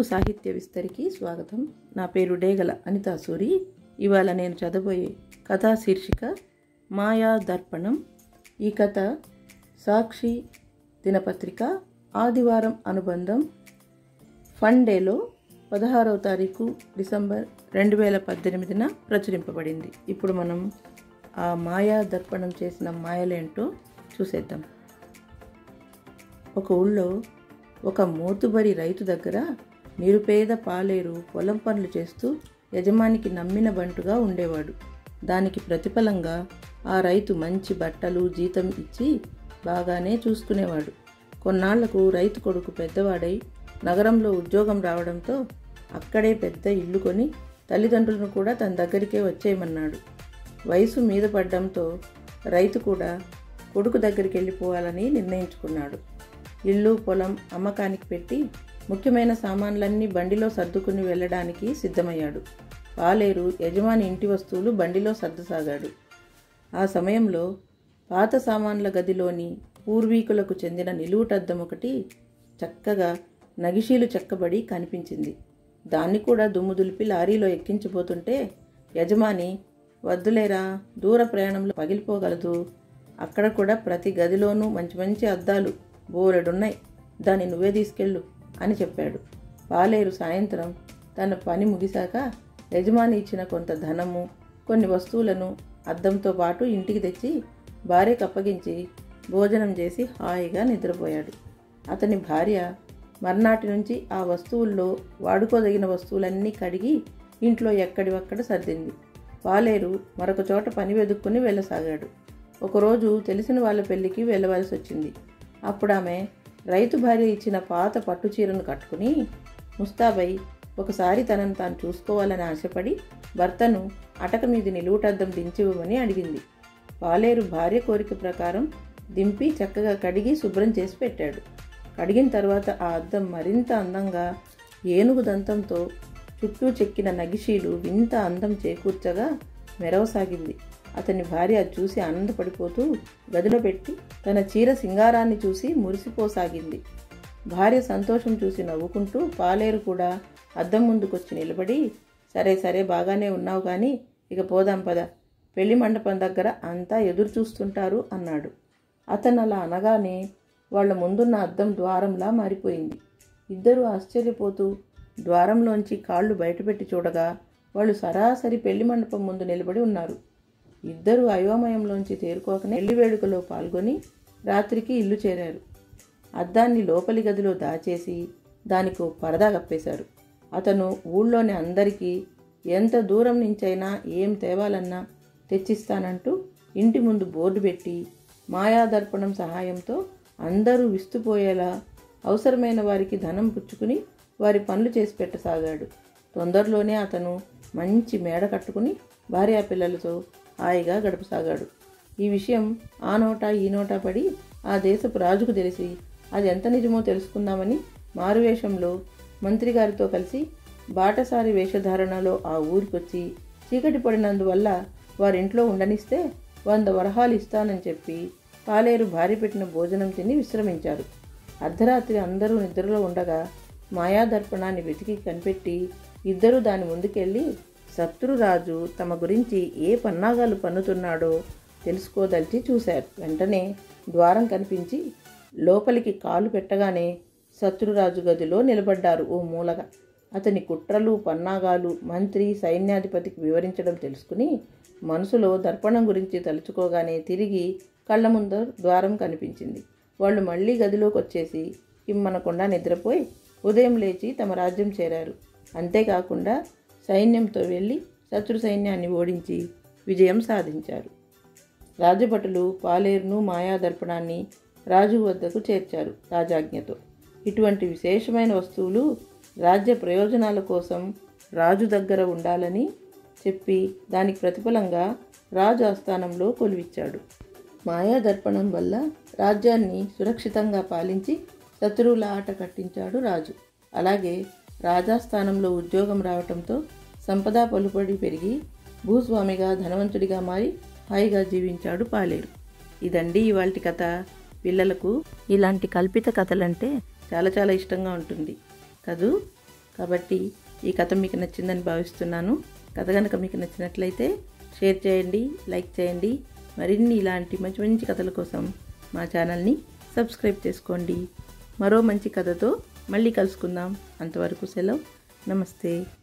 సాహిత్య విస్తరికి స్వాగతం నా పేరు డేగల అనితా సూరి ఇవాళ నేను చదవబోయే కథా శీర్షిక మాయా దర్పణం ఈ కథ సాక్షి దినపత్రిక ఆదివారం అనుబంధం ఫన్ డేలో పదహారవ తారీఖు డిసెంబర్ రెండు వేల పద్దెనిమిదిన ప్రచురింపబడింది ఇప్పుడు మనం ఆ మాయా దర్పణం చేసిన మాయలేంటో చూసేద్దాం ఒక ఊళ్ళో ఒక మోతుబరి రైతు దగ్గర నిరుపేద పాలేరు పొలం పనులు చేస్తూ యజమానికి నమ్మిన బంటుగా ఉండేవాడు దానికి ప్రతిఫలంగా ఆ రైతు మంచి బట్టలు జీతం ఇచ్చి బాగానే చూసుకునేవాడు కొన్నాళ్లకు రైతు కొడుకు పెద్దవాడై నగరంలో ఉద్యోగం రావడంతో అక్కడే పెద్ద ఇల్లు కొని తల్లిదండ్రులను కూడా తన దగ్గరికే వచ్చేయమన్నాడు వయసు మీద పడ్డంతో రైతు కూడా కొడుకు దగ్గరికి వెళ్ళిపోవాలని నిర్ణయించుకున్నాడు ఇల్లు పొలం అమ్మకానికి పెట్టి ముఖ్యమైన సామాన్లన్నీ బండిలో సర్దుకుని వెళ్ళడానికి సిద్ధమయ్యాడు పాలేరు యజమాని ఇంటి వస్తువులు బండిలో సర్దసాగాడు ఆ సమయంలో పాత సామాన్ల గదిలోని పూర్వీకులకు చెందిన నిలువుటద్దం ఒకటి చక్కగా నగిషీలు చెక్కబడి కనిపించింది దాన్ని కూడా దుమ్ము దులిపి లారీలో ఎక్కించిపోతుంటే యజమాని వద్దులేరా దూర ప్రయాణంలో పగిలిపోగలదు అక్కడ కూడా ప్రతి గదిలోనూ మంచి మంచి అద్దాలు బోలెడున్నాయి దాన్ని నువ్వే తీసుకెళ్ళు అని చెప్పాడు పాలేరు సాయంత్రం తన పని ముగిశాక యజమాని ఇచ్చిన కొంత ధనము కొన్ని వస్తువులను అద్దంతో పాటు ఇంటికి తెచ్చి భార్యకు అప్పగించి భోజనం చేసి హాయిగా నిద్రపోయాడు అతని భార్య మర్నాటి నుంచి ఆ వస్తువుల్లో వాడుకోదగిన వస్తువులన్నీ కడిగి ఇంట్లో ఎక్కడివక్కడ సర్దింది పాలేరు మరొక చోట పని వెదుక్కుని వెళ్ళసాగాడు ఒకరోజు తెలిసిన వాళ్ళ పెళ్లికి వెళ్ళవలసి వచ్చింది అప్పుడు ఆమె రైతు భార్య ఇచ్చిన పాత పట్టు చీరను కట్టుకుని ముస్తాబై ఒకసారి తనను తాను చూసుకోవాలని ఆశపడి భర్తను అటక మీది నిలువుటద్దం దించివ్వమని అడిగింది పాలేరు భార్య కోరిక ప్రకారం దింపి చక్కగా కడిగి శుభ్రం చేసి పెట్టాడు కడిగిన తర్వాత ఆ అద్దం మరింత అందంగా ఏనుగు దంతంతో చుట్టూ చెక్కిన నగిషీలు వింత అందం చేకూర్చగా మెరవసాగింది అతని భార్య అది చూసి ఆనందపడిపోతూ గదిలో పెట్టి తన చీర సింగారాన్ని చూసి మురిసిపోసాగింది భార్య సంతోషం చూసి నవ్వుకుంటూ పాలేరు కూడా అద్దం ముందుకొచ్చి నిలబడి సరే సరే బాగానే ఉన్నావు కానీ ఇక పోదాం పద పెళ్లి మండపం దగ్గర అంతా ఎదురు చూస్తుంటారు అన్నాడు అతను అలా అనగానే వాళ్ళ ముందున్న అద్దం ద్వారంలా మారిపోయింది ఇద్దరు ఆశ్చర్యపోతూ ద్వారంలోంచి కాళ్ళు బయటపెట్టి చూడగా వాళ్ళు సరాసరి పెళ్లి మండపం ముందు నిలబడి ఉన్నారు ఇద్దరు అయోమయంలోంచి తేరుకోకనే పెళ్లి వేడుకలో పాల్గొని రాత్రికి ఇల్లు చేరారు అద్దాన్ని లోపలి గదిలో దాచేసి దానికి పరదా కప్పేశారు అతను ఊళ్ళోని అందరికీ ఎంత దూరం నుంచైనా ఏం తేవాలన్నా తెచ్చిస్తానంటూ ఇంటి ముందు బోర్డు పెట్టి మాయాదర్పణం సహాయంతో అందరూ విస్తుపోయేలా అవసరమైన వారికి ధనం పుచ్చుకుని వారి పనులు చేసి పెట్టసాగాడు తొందరలోనే అతను మంచి మేడ కట్టుకుని భార్యా పిల్లలతో హాయిగా గడపసాగాడు ఈ విషయం ఆ నోటా ఈ నోటా పడి ఆ దేశపు రాజుకు తెలిసి అది ఎంత నిజమో తెలుసుకుందామని మారువేషంలో మంత్రి గారితో కలిసి బాటసారి వేషధారణలో ఆ ఊరికొచ్చి చీకటి పడినందువల్ల వారింట్లో ఉండనిస్తే వంద వరహాలు ఇస్తానని చెప్పి పాలేరు భార్య పెట్టిన భోజనం తిని విశ్రమించారు అర్ధరాత్రి అందరూ నిద్రలో ఉండగా మాయాదర్పణాన్ని వెతికి కనిపెట్టి ఇద్దరూ దాని ముందుకెళ్ళి శత్రురాజు తమ గురించి ఏ పన్నాగాలు పన్నుతున్నాడో తెలుసుకోదలిచి చూశారు వెంటనే ద్వారం కనిపించి లోపలికి కాలు పెట్టగానే శత్రురాజు గదిలో నిలబడ్డారు ఓ మూలగా అతని కుట్రలు పన్నాగాలు మంత్రి సైన్యాధిపతికి వివరించడం తెలుసుకుని మనసులో దర్పణం గురించి తలుచుకోగానే తిరిగి కళ్ళ ముందు ద్వారం కనిపించింది వాళ్ళు మళ్ళీ గదిలోకి వచ్చేసి కిమ్మనకుండా నిద్రపోయి ఉదయం లేచి తమ రాజ్యం చేరారు అంతేకాకుండా సైన్యంతో వెళ్ళి శత్రు సైన్యాన్ని ఓడించి విజయం సాధించారు రాజభటులు పాలేరును మాయాదర్పణాన్ని రాజు వద్దకు చేర్చారు రాజాజ్ఞతో ఇటువంటి విశేషమైన వస్తువులు రాజ్య ప్రయోజనాల కోసం రాజు దగ్గర ఉండాలని చెప్పి దానికి ప్రతిఫలంగా రాజు ఆస్థానంలో కొలువిచ్చాడు మాయాదర్పణం వల్ల రాజ్యాన్ని సురక్షితంగా పాలించి శత్రువుల ఆట కట్టించాడు రాజు అలాగే రాజాస్థానంలో ఉద్యోగం రావటంతో సంపద పలుపడి పెరిగి భూస్వామిగా ధనవంతుడిగా మారి హాయిగా జీవించాడు పాలేరు ఇదండి ఇవాళ కథ పిల్లలకు ఇలాంటి కల్పిత కథలంటే చాలా చాలా ఇష్టంగా ఉంటుంది కదూ కాబట్టి ఈ కథ మీకు నచ్చిందని భావిస్తున్నాను కథ కనుక మీకు నచ్చినట్లయితే షేర్ చేయండి లైక్ చేయండి మరిన్ని ఇలాంటి మంచి మంచి కథల కోసం మా ఛానల్ని సబ్స్క్రైబ్ చేసుకోండి మరో మంచి కథతో మళ్ళీ కలుసుకుందాం అంతవరకు సెలవు నమస్తే